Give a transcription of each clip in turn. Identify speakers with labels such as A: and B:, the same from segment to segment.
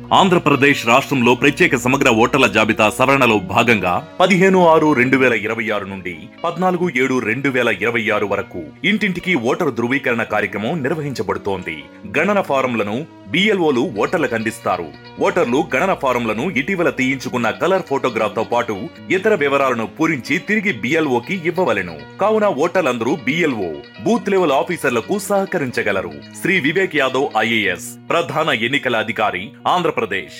A: ఆంధ్రప్రదేశ్ రాష్ట్రంలో ప్రత్యేక సమగ్ర ఓటర్ల జాబితా సవరణలో భాగంగా పదిహేను ఆరు రెండు వేల ఇరవై ఆరు నుండి పద్నాలుగు ఏడు రెండు వేల ఇరవై ఆరు వరకు ఇంటింటికి ఓటరు ధృవీకరణ కార్యక్రమం నిర్వహించబడుతోంది గణన ఫారంలను బిఎల్ఓలు ఓటర్లకు అందిస్తారు ఓటర్లు గణన ఫారంలను ఇటీవల తీయించుకున్న కలర్ ఫోటోగ్రాఫ్ తో పాటు ఇతర వివరాలను పూరించి తిరిగి బిఎల్ఓకి ఇవ్వవలెను కావున ఓటర్లందరూ బిఎల్ఓ బూత్ లెవెల్ ఆఫీసర్లకు సహకరించగలరు శ్రీ వివేక్ యాదవ్ ఐఏఎస్ ప్రధాన ఎన్నికల అధికారి ఆంధ్రప్రదేశ్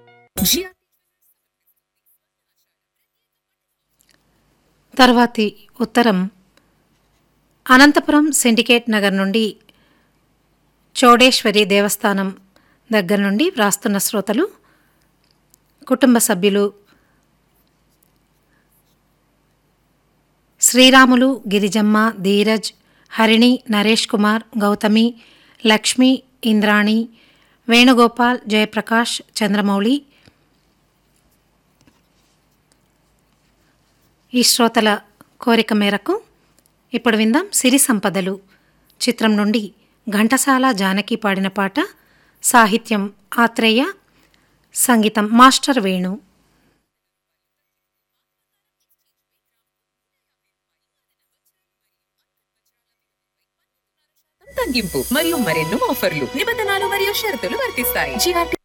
B: తర్వాతి ఉత్తరం అనంతపురం సిండికేట్ నగర్ నుండి చౌడేశ్వరి దేవస్థానం దగ్గర నుండి వ్రాస్తున్న శ్రోతలు కుటుంబ సభ్యులు శ్రీరాములు గిరిజమ్మ ధీరజ్ హరిణి నరేష్ కుమార్ గౌతమి లక్ష్మి ఇంద్రాణి వేణుగోపాల్ జయప్రకాష్ చంద్రమౌళి ఈ శ్రోతల కోరిక మేరకు ఇప్పుడు విందాం సిరి సంపదలు చిత్రం నుండి ఘంటసాల జానకి పాడిన పాట సాహిత్యం ఆత్రేయ సంగీతం మాస్టర్ వేణు
C: తగ్గింపు మరియు మరెన్నో ఆఫర్లు నిబంధనలు మరియు షరతులు వర్తిస్తాయి జిఆర్టీ